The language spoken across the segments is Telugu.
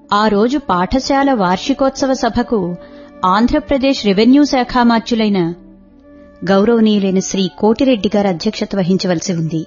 ఆ రోజు పాఠశాల వార్షికోత్సవ సభకు ఆంధ్రప్రదేశ్ రెవెన్యూ శాఖామాత్యులైన గౌరవనీయులైన శ్రీ కోటిరెడ్డి గారు అధ్యక్షత వహించవలసి ఉంది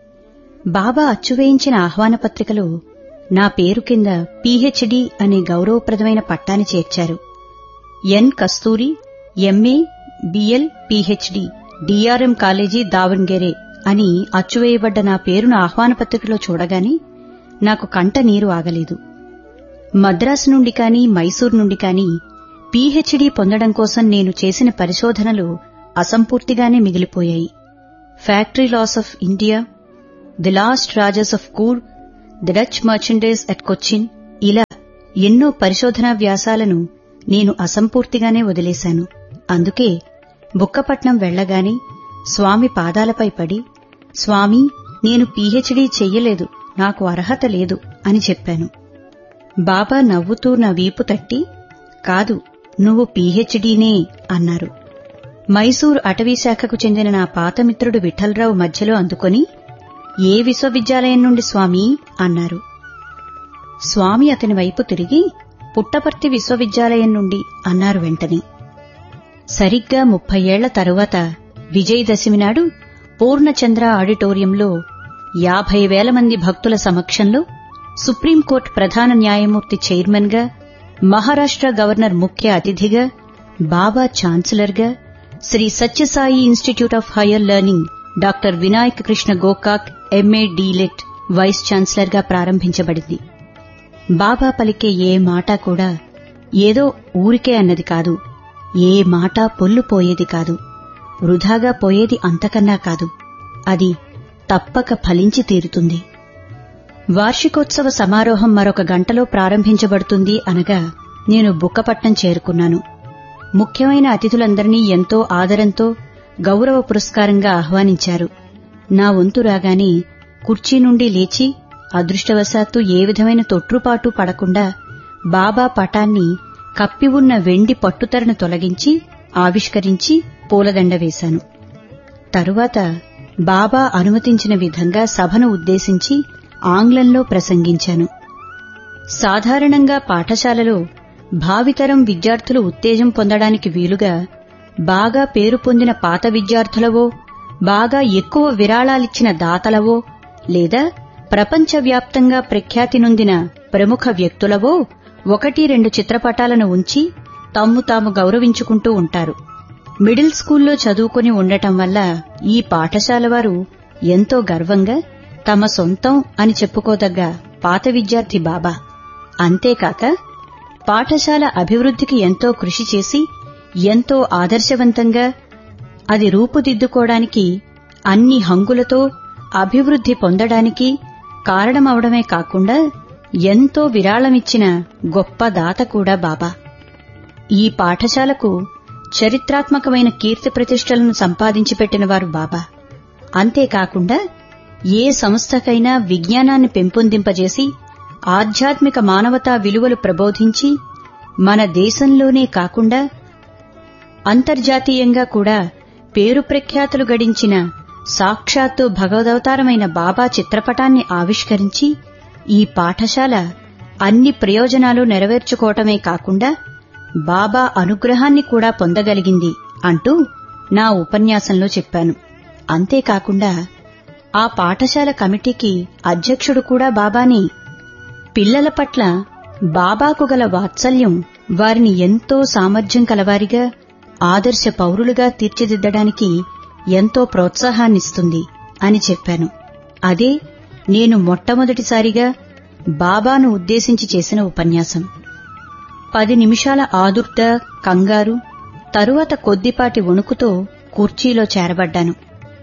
బాబా అచ్చువేయించిన ఆహ్వాన పత్రికలో నా పేరు కింద పీహెచ్డీ అనే గౌరవప్రదమైన పట్టాని చేర్చారు N Kasturi MA BL PhD DRM college Davangere అని అచ్చువేయబడ్డ నా పేరును ఆహ్వాన పత్రికలో చూడగానే నాకు కంట నీరు ఆగలేదు మద్రాసు నుండి కానీ మైసూర్ నుండి కానీ పీహెచ్డీ పొందడం కోసం నేను చేసిన పరిశోధనలు అసంపూర్తిగానే మిగిలిపోయాయి factory laws of India the last rajas of Coorg the Dutch merchandise at Cochin ఇలా ఎన్నో పరిశోధనా వ్యాసాలను నేను అసంపూర్తిగానే వదిలేశాను అందుకే బుక్కపట్నం వెళ్లగానే స్వామి పాదాలపై పడి స్వామి నేను పీహెచ్డీ చెయ్యలేదు నాకు అర్హత లేదు అని చెప్పాను బాబా నవ్వుతూ నా వీపు తట్టి కాదు నువ్వు పీహెచ్డీనే అన్నారు మైసూర్ అటవీ శాఖకు చెందిన నా పాత మిత్రుడు విఠలరావు మధ్యలో అందుకొని ఏ విశ్వవిద్యాలయం నుండి స్వామి అన్నారు స్వామి అతని వైపు తిరిగి పుట్టపర్తి విశ్వవిద్యాలయం నుండి అన్నారు వెంటనే సరిగ్గా ముప్పై ఏళ్ల తరువాత విజయదశమి నాడు పూర్ణచంద్ర ఆడిటోరియంలో యాభై వేల మంది భక్తుల సమక్షంలో సుప్రీంకోర్టు ప్రధాన న్యాయమూర్తి చైర్మన్ గా మహారాష్ట్ర గవర్నర్ ముఖ్య అతిథిగా బాబా ఛాన్సలర్గా Shri Sathya Sai institute of higher learning doctor Vinayak Krishna Gokak MA DLitt vice chancellor గా ప్రారంభించబడింది బాబా పలికే ఏ మాట కూడా ఏదో ఊరికే అన్నది కాదు ఏ మాట పొల్లుపోయేది కాదు వృధాగా పోయేది అంతకన్నా కాదు అది తప్పక ఫలించి తీరుతుంది వార్షికోత్సవ సమారోహం మరొక గంటలో ప్రారంభించబడుతుంది అనగా నేను బుక్కపట్నం చేరుకున్నాను ముఖ్యమైన అతిథులందరినీ ఎంతో ఆదరంతో గౌరవ పురస్కారంగా ఆహ్వానించారు నా వంతు రాగానే కుర్చీ నుండి లేచి అదృష్టవశాత్తు ఏ విధమైన తొట్రుపాటు పడకుండా బాబా పటాన్ని కప్పి ఉన్న వెండి పట్టుతరను తొలగించి ఆవిష్కరించి పూలదండ వేశాను తరువాత బాబా అనుమతించిన విధంగా సభను ఉద్దేశించి ఆంగ్లంలో ప్రసంగించాను సాధారణంగా పాఠశాలలో భావితరం విద్యార్థులు ఉత్తేజం పొందడానికి వీలుగా బాగా పేరు పొందిన పాత విద్యార్థులవో బాగా ఎక్కువ విరాళాలిచ్చిన దాతలవో లేదా ప్రపంచవ్యాప్తంగా ప్రఖ్యాతి నొందిన ప్రముఖ వ్యక్తులవో ఒకటి రెండు చిత్రపటాలను ఉంచి తమ్ము తాము గౌరవించుకుంటూ ఉంటారు మిడిల్ స్కూల్లో చదువుకుని ఉండటం వల్ల ఈ పాఠశాల వారు ఎంతో గర్వంగా తమ సొంతం అని చెప్పుకోదగ్గ పాత విద్యార్థి బాబా అంతేకాక పాఠశాల అభివృద్ధికి ఎంతో కృషి చేసి ఎంతో ఆదర్శవంతంగా అది రూపుదిద్దుకోవడానికి అన్ని హంగులతో అభివృద్ధి పొందడానికి కారణమవడమే కాకుండా ఎంతో విరాళమిచ్చిన గొప్ప దాత కూడా బాబా ఈ పాఠశాలకు చరిత్రాత్మకమైన కీర్తి ప్రతిష్టలను సంపాదించి పెట్టినవారు బాబా అంతేకాకుండా ఏ సంస్థకైనా విజ్ఞానాన్ని పెంపొందింపజేసి ఆధ్యాత్మిక మానవతా విలువలు ప్రబోధించి మన దేశంలోనే కాకుండా అంతర్జాతీయంగా కూడా పేరు ప్రఖ్యాతులు గడించిన సాక్షాత్తు భగవదవతారమైన బాబా చిత్రపటాన్ని ఆవిష్కరించి ఈ పాఠశాల అన్ని ప్రయోజనాలు నెరవేర్చుకోవటమే కాకుండా బాబా అనుగ్రహాన్ని కూడా పొందగలిగింది అంటూ నా ఉపన్యాసంలో చెప్పాను అంతేకాకుండా ఆ పాఠశాల కమిటీకి అధ్యక్షుడు కూడా బాబానే పిల్లల పట్ల బాబాకు గల వాత్సల్యం వారిని ఎంతో సామర్థ్యం కలవారిగా ఆదర్శ పౌరులుగా తీర్చిదిద్దడానికి ఎంతో ప్రోత్సాహాన్నిస్తుంది అని చెప్పాను అదే నేను మొట్టమొదటిసారిగా బాబాను ఉద్దేశించి చేసిన ఉపన్యాసం పది నిమిషాల ఆదుర్ద కంగారు తరువాత కొద్దిపాటి వణుకుతో కుర్చీలో చేరబడ్డాను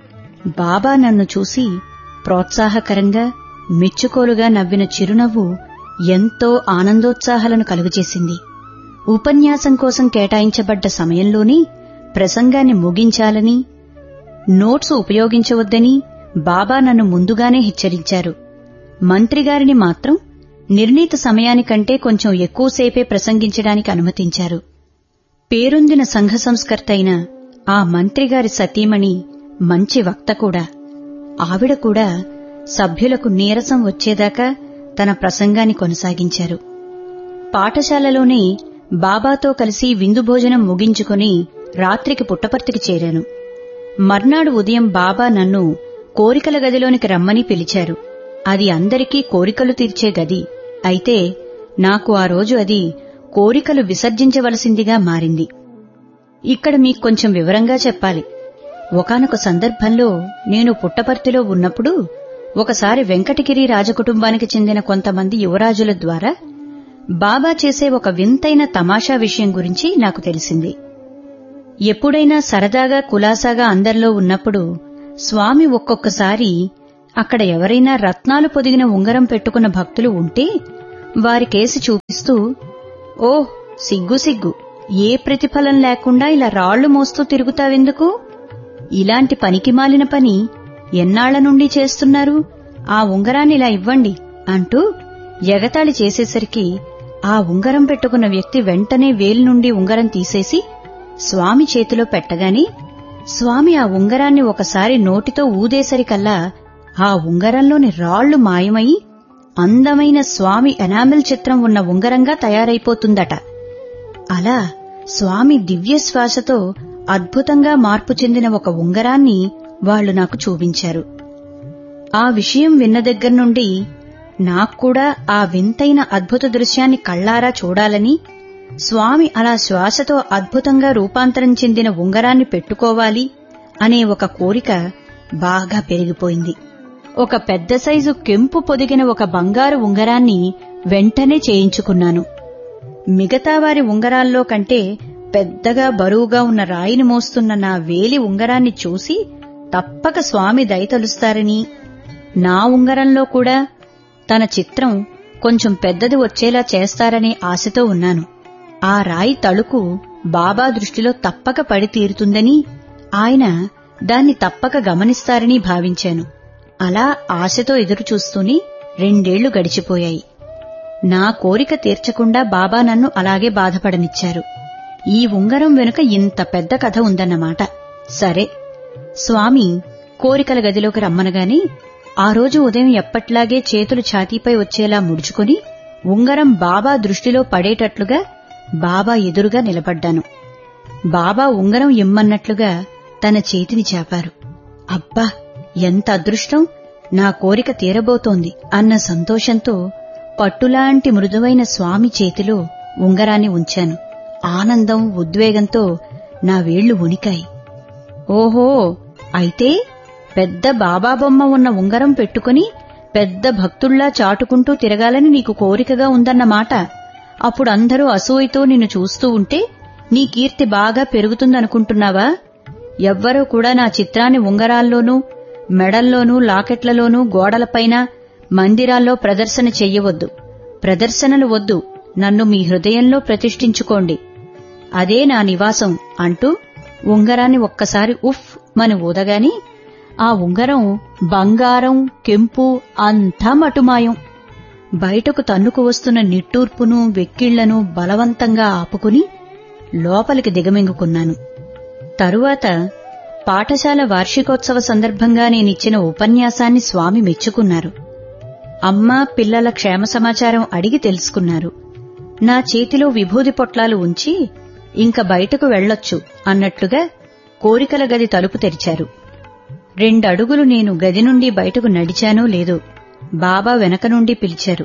బాబా నన్ను చూసి ప్రోత్సాహకరంగా మెచ్చుకోలుగా నవ్విన చిరునవ్వు ఎంతో ఆనందోత్సాహాలను కలుగజేసింది ఉపన్యాసం కోసం కేటాయించబడ్డ సమయంలోనే ప్రసంగాన్ని ముగించాలని నోట్సు ఉపయోగించవద్దని బాబా నన్ను ముందుగానే హెచ్చరించారు మంత్రిగారిని మాత్రం నిర్ణీత సమయానికంటే కొంచెం ఎక్కువసేపే ప్రసంగించడానికి అనుమతించారు పేరొందిన సంఘ సంస్కర్త అయిన ఆ మంత్రిగారి సతీమణి మంచి వక్త కూడా ఆవిడ కూడా సభ్యులకు నీరసం వచ్చేదాకా తన ప్రసంగాన్ని కొనసాగించారు పాఠశాలలోనే బాబాతో కలిసి విందు భోజనం ముగించుకుని రాత్రికి పుట్టపర్తికి చేరాను మర్నాడు ఉదయం బాబా నన్ను కోరికల గదిలోనికి రమ్మని పిలిచారు అది అందరికీ కోరికలు తీర్చే గది అయితే నాకు ఆ రోజు అది కోరికలు విసర్జించవలసిందిగా మారింది ఇక్కడ మీకు కొంచెం వివరంగా చెప్పాలి ఒకానొక సందర్భంలో నేను పుట్టపర్తిలో ఉన్నప్పుడు ఒకసారి వెంకటగిరి రాజకుటుంబానికి చెందిన కొంతమంది యువరాజుల ద్వారా బాబా చేసే ఒక వింతైన తమాషా విషయం గురించి నాకు తెలిసింది ఎప్పుడైనా సరదాగా కులాసాగా అందరిలో ఉన్నప్పుడు స్వామి ఒక్కొక్కసారి అక్కడ ఎవరైనా రత్నాలు పొదిగిన ఉంగరం పెట్టుకున్న భక్తులు ఉంటే వారి కేసి చూపిస్తూ ఓహ్ సిగ్గు సిగ్గు ఏ ప్రతిఫలం లేకుండా ఇలా రాళ్లు మోస్తూ తిరుగుతావెందుకు ఇలాంటి పనికిమాలిన పని ఎన్నాళ్ల నుండి చేస్తున్నారు ఆ ఉంగరాన్ని ఇలా ఇవ్వండి అంటూ ఎగతాళి చేసేసరికి ఆ ఉంగరం పెట్టుకున్న వ్యక్తి వెంటనే వేలు నుండి ఉంగరం తీసేసి స్వామి చేతిలో పెట్టగాని స్వామి ఆ ఉంగరాన్ని ఒకసారి నోటితో ఊదేసరికల్లా ఆ ఉంగరంలోని రాళ్లు మాయమై అందమైన స్వామి ఎనామిల్ చిత్రం ఉన్న ఉంగరంగా తయారైపోతుందట అలా స్వామి దివ్య శ్వాసతో అద్భుతంగా మార్పు చెందిన ఒక ఉంగరాన్ని వాళ్లు నాకు చూపించారు ఆ విషయం విన్న దగ్గర నుండి నాక్కూడా ఆ వింతైన అద్భుత దృశ్యాన్ని కళ్లారా చూడాలని స్వామి అలా శ్వాసతో అద్భుతంగా రూపాంతరం చెందిన ఉంగరాన్ని పెట్టుకోవాలి అనే ఒక కోరిక బాగా పెరిగిపోయింది ఒక పెద్ద సైజు కెంపు పొదిగిన ఒక బంగారు ఉంగరాన్ని వెంటనే చేయించుకున్నాను మిగతా వారి ఉంగరాల్లో కంటే పెద్దగా బరువుగా ఉన్న రాయిని మోస్తున్న నా వేలి ఉంగరాన్ని చూసి తప్పక స్వామి దయతలుస్తారని నా ఉంగరంలో కూడా తన చిత్రం కొంచెం పెద్దది వచ్చేలా చేస్తారనే ఆశతో ఉన్నాను ఆ రాయి తళుకు బాబా దృష్టిలో తప్పక పడి తీరుతుందని ఆయన దాన్ని తప్పక గమనిస్తారని భావించాను అలా ఆశతో ఎదురుచూస్తూనే రెండేళ్లు గడిచిపోయాయి నా కోరిక తీర్చకుండా బాబా నన్ను అలాగే బాధపడనిచ్చారు ఈ ఉంగరం వెనుక ఇంత పెద్ద కథ ఉందన్నమాట సరే స్వామి కోరికల గదిలోకి రమ్మనగానే ఆ రోజు ఉదయం ఎప్పట్లాగే చేతులు ఛాతీపై వచ్చేలా ముడుచుకొని ఉంగరం బాబా దృష్టిలో పడేటట్లుగా బాబా ఎదురుగా నిలబడ్డాను బాబా ఉంగరం ఇమ్మన్నట్లుగా తన చేతిని చాపారు అబ్బా ఎంత అదృష్టం నా కోరిక తీరబోతోంది అన్న సంతోషంతో పట్టులాంటి మృదువైన స్వామి చేతిలో ఉంగరాన్ని ఉంచాను ఆనందం ఉద్వేగంతో నా వేళ్లు ఉనికాయి ఓహో అయితే పెద్ద బాబా బొమ్మ ఉన్న ఉంగరం పెట్టుకుని పెద్ద భక్తుల్లా చాటుకుంటూ తిరగాలని నీకు కోరికగా ఉందన్నమాట అప్పుడు అందరూ అసూయతో నిన్ను చూస్తూ ఉంటే నీ కీర్తి బాగా పెరుగుతుందనుకుంటున్నావా ఎవ్వరూ కూడా నా చిత్రాన్ని ఉంగరాల్లోనూ మెడల్లోనూ లాకెట్లలోనూ గోడలపైన మందిరాల్లో ప్రదర్శన చెయ్యవద్దు ప్రదర్శనలు వద్దు నన్ను మీ హృదయంలో ప్రతిష్ఠించుకోండి అదే నా నివాసం అంటూ ఉంగరాన్ని ఒక్కసారి ఉఫ్ మని ఊదగాని ఆ ఉంగరం బంగారం కెంపు అంతా మటుమాయం బయటకు తన్నుకు వస్తున్న నిట్టూర్పును వెక్కిళ్లను బలవంతంగా ఆపుకుని లోపలికి దిగమింగుకున్నాను తరువాత పాఠశాల వార్షికోత్సవ సందర్భంగా నేనిచ్చిన ఉపన్యాసాన్ని స్వామి మెచ్చుకున్నారు అమ్మా పిల్లల క్షేమ సమాచారం అడిగి తెలుసుకున్నారు నా చేతిలో విభూది పొట్లాలు ఉంచి ఇంక బయటకు వెళ్లొచ్చు అన్నట్లుగా కోరికల గది తలుపు తెరిచారు రెండడుగులు నేను గది నుండి బయటకు నడిచానో లేదో బాబా వెనక నుండి పిలిచారు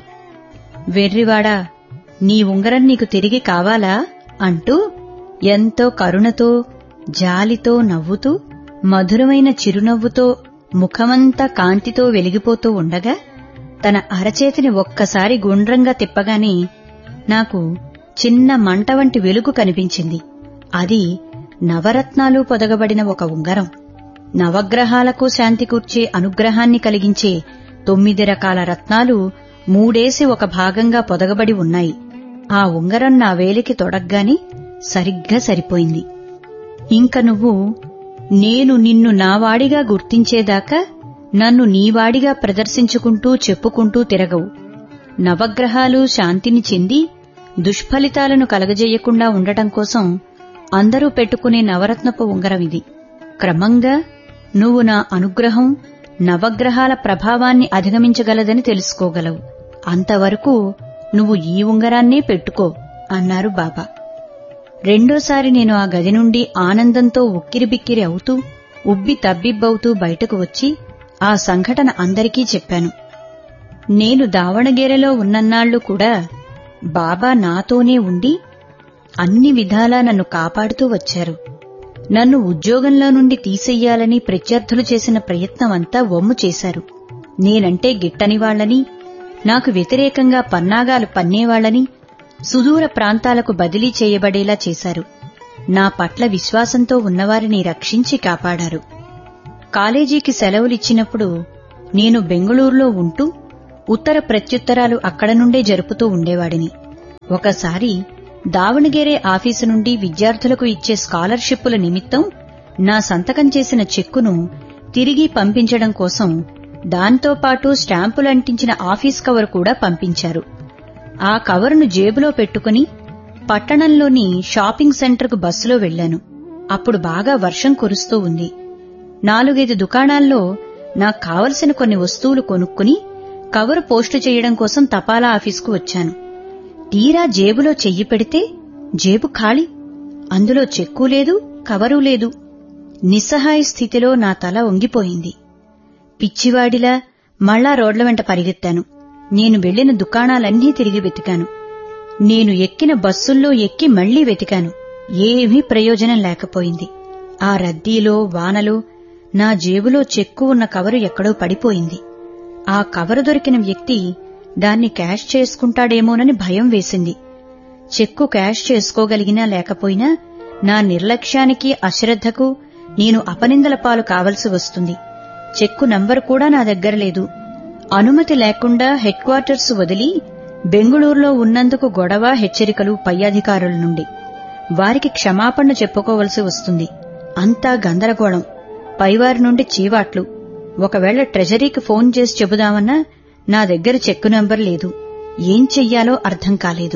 వెర్రివాడా నీ ఉంగరం నీకు తిరిగి కావాలా అంటూ ఎంతో కరుణతో జాలితో నవ్వుతూ మధురమైన చిరునవ్వుతో ముఖమంతా కాంతితో వెలిగిపోతూ ఉండగా తన అరచేతిని ఒక్కసారి గుండ్రంగా తిప్పగానే నాకు చిన్న మంట వంటి వెలుగు కనిపించింది అది నవరత్నాలు పొదగబడిన ఒక ఉంగరం నవగ్రహాలకు శాంతి కూర్చే అనుగ్రహాన్ని కలిగించే తొమ్మిది రకాల రత్నాలు మూడేసి ఒక భాగంగా పొదగబడి ఉన్నాయి ఆ ఉంగరం నా వేలికి తొడగ్గానే సరిగ్గా సరిపోయింది ఇంక నువ్వు నేను నిన్ను నావాడిగా గుర్తించేదాకా నన్ను నీవాడిగా ప్రదర్శించుకుంటూ చెప్పుకుంటూ తిరగవు నవగ్రహాలు శాంతిని చెంది దుష్ఫలితాలను కలగజేయకుండా ఉండటం కోసం అందరూ పెట్టుకునే నవరత్నపు ఉంగరం ఇది క్రమంగా నువ్వు నా అనుగ్రహం నవగ్రహాల ప్రభావాన్ని అధిగమించగలదని తెలుసుకోగలవు అంతవరకు నువ్వు ఈ ఉంగరాన్నే పెట్టుకో అన్నారు బాబా రెండోసారి నేను ఆ గది నుండి ఆనందంతో ఉక్కిరిబిక్కిరి అవుతూ ఉబ్బి తబ్బిబ్బవుతూ బయటకు వచ్చి ఆ సంఘటన అందరికీ చెప్పాను నేను దావణగేరెలో ఉన్నన్నాళ్లు కూడా బాబా నాతోనే ఉండి అన్ని విధాలా నన్ను కాపాడుతూ వచ్చారు నన్ను ఉద్యోగంలో నుండి తీసెయ్యాలని ప్రత్యర్థులు చేసిన ప్రయత్నమంతా వమ్ము చేశారు నేనంటే గిట్టని వాళ్లని నాకు వ్యతిరేకంగా పన్నాగాలు పన్నేవాళ్లని సుదూర ప్రాంతాలకు బదిలీ చేయబడేలా చేశారు నా పట్ల విశ్వాసంతో ఉన్నవారిని రక్షించి కాపాడారు కాలేజీకి సెలవులిచ్చినప్పుడు నేను బెంగుళూరులో ఉంటూ ఉత్తర ప్రత్యుత్తరాలు అక్కడ నుండే జరుపుతూ ఉండేవాడిని ఒకసారి దావణగేరే ఆఫీసు నుండి విద్యార్థులకు ఇచ్చే స్కాలర్షిప్పుల నిమిత్తం నా సంతకం చేసిన చెక్కును తిరిగి పంపించడం కోసం దాంతో పాటు స్టాంపులు అంటించిన ఆఫీస్ కవర్ కూడా పంపించారు ఆ కవరును జేబులో పెట్టుకుని పట్టణంలోని షాపింగ్ సెంటర్కు బస్సులో వెళ్లాను అప్పుడు బాగా వర్షం కురుస్తూ ఉంది నాలుగైదు దుకాణాల్లో నాకు కావలసిన కొన్ని వస్తువులు కొనుక్కుని కవరు పోస్టు చేయడం కోసం తపాలా ఆఫీసుకు వచ్చాను తీరా జేబులో చెయ్యి పెడితే జేబు ఖాళీ అందులో చెక్కు లేదు కవరు లేదు నిస్సహాయ స్థితిలో నా తల వంగిపోయింది పిచ్చివాడిలా మళ్ళా రోడ్ల వెంట పరిగెత్తాను నేను వెళ్లిన దుకాణాలన్నీ తిరిగి వెతికాను నేను ఎక్కిన బస్సుల్లో ఎక్కి మళ్లీ వెతికాను ఏమీ ప్రయోజనం లేకపోయింది ఆ రద్దీలో వానలో నా జేబులో చెక్కు ఉన్న కవరు ఎక్కడో పడిపోయింది ఆ కవరు దొరికిన వ్యక్తి దాన్ని క్యాష్ చేసుకుంటాడేమోనని భయం వేసింది చెక్కు క్యాష్ చేసుకోగలిగినా లేకపోయినా నా నిర్లక్ష్యానికి అశ్రద్ధకు నేను అపనిందల పాలు కావలసి వస్తుంది చెక్కు నంబరు కూడా నా దగ్గర లేదు అనుమతి లేకుండా హెడ్ క్వార్టర్స్ వదిలి బెంగుళూరులో ఉన్నందుకు గొడవ హెచ్చరికలు పై అధికారుల నుండి వారికి క్షమాపణ చెప్పుకోవలసి వస్తుంది అంతా గందరగోళం పైవారి నుండి చీవాట్లు ఒకవేళ ట్రెజరీకి ఫోన్ చేసి చెబుదామన్నా నా దగ్గర చెక్కు నంబర్ లేదు ఏం చెయ్యాలో అర్థం కాలేదు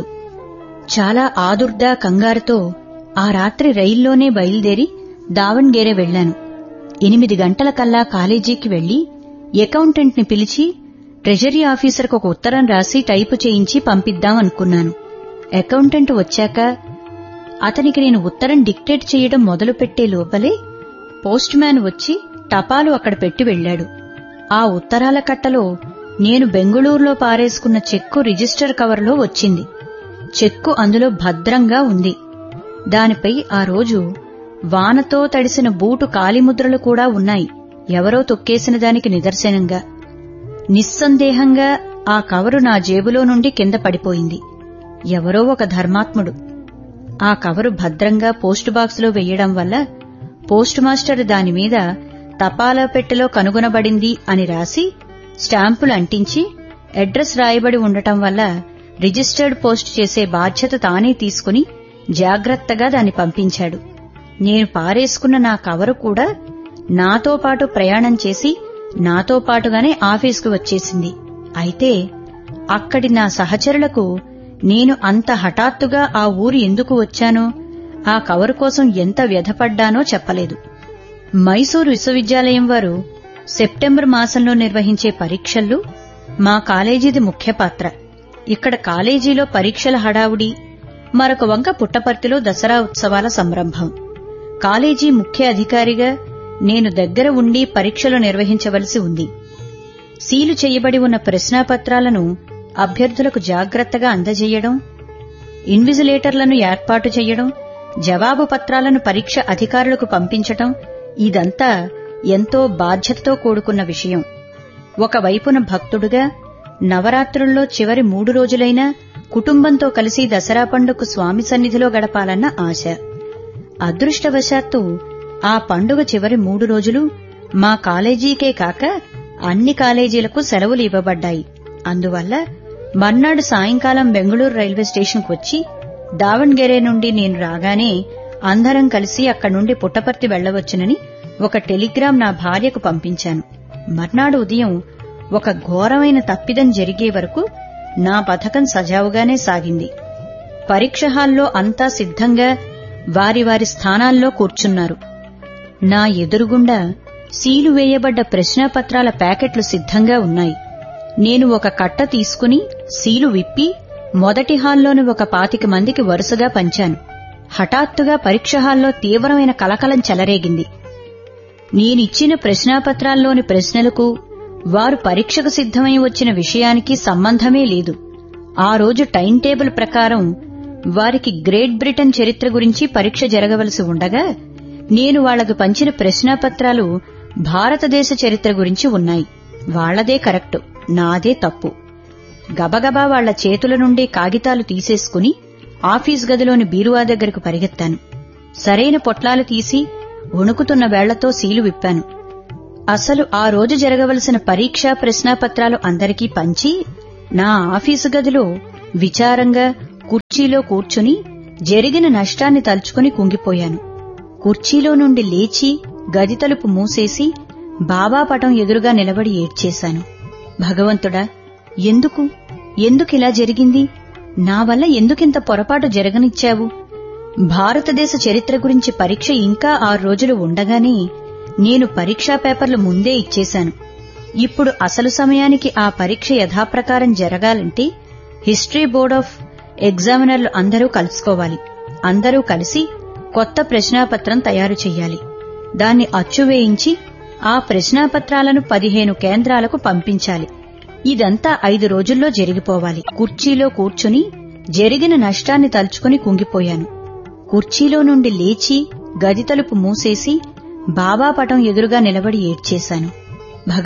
చాలా ఆదుర్దా కంగారుతో ఆ రాత్రి రైల్లోనే బయలుదేరి దావణ్గేరే వెళ్లాను ఎనిమిది గంటల కల్లా కాలేజీకి వెళ్లి అకౌంటెంట్ని పిలిచి ట్రెజరీ ఆఫీసర్కు ఒక ఉత్తరం రాసి టైపు చేయించి పంపిద్దాం అనుకున్నాను అకౌంటెంట్ వచ్చాక అతనికి నేను ఉత్తరం డిక్టేట్ చేయడం మొదలుపెట్టే లోపలే పోస్ట్ మ్యాన్ వచ్చి టపాలు అక్కడ పెట్టి వెళ్లాడు ఆ ఉత్తరాల కట్టలో నేను బెంగుళూరులో పారేసుకున్న చెక్కు రిజిస్టర్ కవర్లో వచ్చింది చెక్కు అందులో భద్రంగా ఉంది దానిపై ఆ రోజు వానతో తడిసిన బూటు కాలిముద్రలు కూడా ఉన్నాయి ఎవరో తొక్కేసిన దానికి నిదర్శనంగా నిస్సందేహంగా ఆ కవరు నా జేబులో నుండి కింద పడిపోయింది ఎవరో ఒక ధర్మాత్ముడు ఆ కవరు భద్రంగా పోస్టు బాక్సులో వెయ్యడం వల్ల పోస్టు మాస్టర్ దానిమీద తపాలా పెట్టెలో కనుగొనబడింది అని రాసి స్టాంపులు అంటించి అడ్రస్ రాయబడి ఉండటం వల్ల రిజిస్టర్డ్ పోస్ట్ చేసే బాధ్యత తానే తీసుకుని జాగ్రత్తగా దాన్ని పంపించాడు నేను పారేసుకున్న నా కవరు కూడా నాతో పాటు ప్రయాణం చేసి నాతో పాటుగానే ఆఫీసుకు వచ్చేసింది అయితే అక్కడి నా సహచరులకు నేను అంత హఠాత్తుగా ఆ ఊరు ఎందుకు వచ్చానో ఆ కవరు కోసం ఎంత వ్యధపడ్డానో చెప్పలేదు మైసూరు విశ్వవిద్యాలయం వారు సెప్టెంబర్ మాసంలో నిర్వహించే పరీక్షల్లో మా కాలేజీది ముఖ్య పాత్ర ఇక్కడ కాలేజీలో పరీక్షల హడావుడి మరొక వంక పుట్టపర్తిలో దసరా ఉత్సవాల సంరంభం కాలేజీ ముఖ్య అధికారిగా నేను దగ్గర ఉండి పరీక్షలు నిర్వహించవలసి ఉంది సీలు చేయబడి ఉన్న ప్రశ్నాపత్రాలను అభ్యర్థులకు జాగ్రత్తగా అందజేయడం ఇన్విజిలేటర్లను ఏర్పాటు చేయడం జవాబు పత్రాలను పరీక్ష అధికారులకు పంపించటం ఇదంతా ఎంతో బాధ్యతతో కూడుకున్న విషయం ఒకవైపున భక్తుడుగా నవరాత్రుల్లో చివరి మూడు రోజులైనా కుటుంబంతో కలిసి దసరా పండుగకు స్వామి సన్నిధిలో గడపాలన్న ఆశ అదృష్టవశాత్తు ఆ పండుగ చివరి మూడు రోజులు మా కాలేజీకే కాక అన్ని కాలేజీలకు సెలవులు ఇవ్వబడ్డాయి అందువల్ల మర్నాడు సాయంకాలం బెంగళూరు రైల్వే స్టేషన్కు వచ్చి దావణ్గెరే నుండి నేను రాగానే అందరం కలిసి అక్కడి నుండి పుట్టపర్తి వెళ్లవచ్చునని ఒక టెలిగ్రామ్ నా భార్యకు పంపించాను మర్నాడు ఉదయం ఒక ఘోరమైన తప్పిదం జరిగే వరకు నా పథకం సజావుగానే సాగింది పరీక్ష హాల్లో అంతా సిద్ధంగా వారి వారి స్థానాల్లో కూర్చున్నారు నా ఎదురుగుండా సీలు వేయబడ్డ ప్రశ్నాపత్రాల ప్యాకెట్లు సిద్ధంగా ఉన్నాయి నేను ఒక కట్ట తీసుకుని సీలు విప్పి మొదటి హాల్లోని ఒక పాతిక మందికి వరుసగా పంచాను హఠాత్తుగా పరీక్ష హాల్లో తీవ్రమైన కలకలం చెలరేగింది నేనిచ్చిన ప్రశ్నాపత్రాల్లోని ప్రశ్నలకు వారు పరీక్షకు సిద్ధమై వచ్చిన విషయానికి సంబంధమే లేదు ఆ రోజు టైం టేబుల్ ప్రకారం వారికి గ్రేట్ బ్రిటన్ చరిత్ర గురించి పరీక్ష జరగవలసి ఉండగా నేను వాళ్లకు పంచిన ప్రశ్నాపత్రాలు భారతదేశ చరిత్ర గురించి ఉన్నాయి వాళ్లదే కరెక్టు నాదే తప్పు గబగబా వాళ్ల చేతుల నుండి కాగితాలు తీసేసుకుని ఆఫీస్ గదిలోని బీరువా దగ్గరకు పరిగెత్తాను సరైన పొట్లాలు తీసి వణుకుతున్న వేళ్లతో సీలు విప్పాను అసలు ఆ రోజు జరగవలసిన పరీక్షా ప్రశ్నాపత్రాలు అందరికీ పంచి నా ఆఫీసు గదిలో విచారంగా కుర్చీలో కూర్చుని జరిగిన నష్టాన్ని తలుచుకుని కుంగిపోయాను కుర్చీలో నుండి లేచి గది తలుపు మూసేసి బాబా పటం ఎదురుగా నిలబడి ఏడ్చేశాను భగవంతుడా ఎందుకు ఎందుకిలా జరిగింది నా వల్ల ఎందుకింత పొరపాటు జరగనిచ్చావు భారతదేశ చరిత్ర గురించి పరీక్ష ఇంకా ఆరు రోజులు ఉండగానే నేను పరీక్షా పేపర్లు ముందే ఇచ్చేశాను ఇప్పుడు అసలు సమయానికి ఆ పరీక్ష యథాప్రకారం జరగాలంటే హిస్టరీ బోర్డ్ ఆఫ్ ఎగ్జామినర్లు అందరూ కలుసుకోవాలి అందరూ కలిసి కొత్త ప్రశ్నాపత్రం తయారు చెయ్యాలి దాన్ని అచ్చువేయించి ఆ ప్రశ్నాపత్రాలను పదిహేను కేంద్రాలకు పంపించాలి ఇదంతా ఐదు రోజుల్లో జరిగిపోవాలి కుర్చీలో కూర్చుని జరిగిన నష్టాన్ని తలుచుకుని కుంగిపోయాను కుర్చీలో నుండి లేచి గది తలుపు మూసేసి బాబా పటం ఎదురుగా నిలబడి ఏడ్చేశాను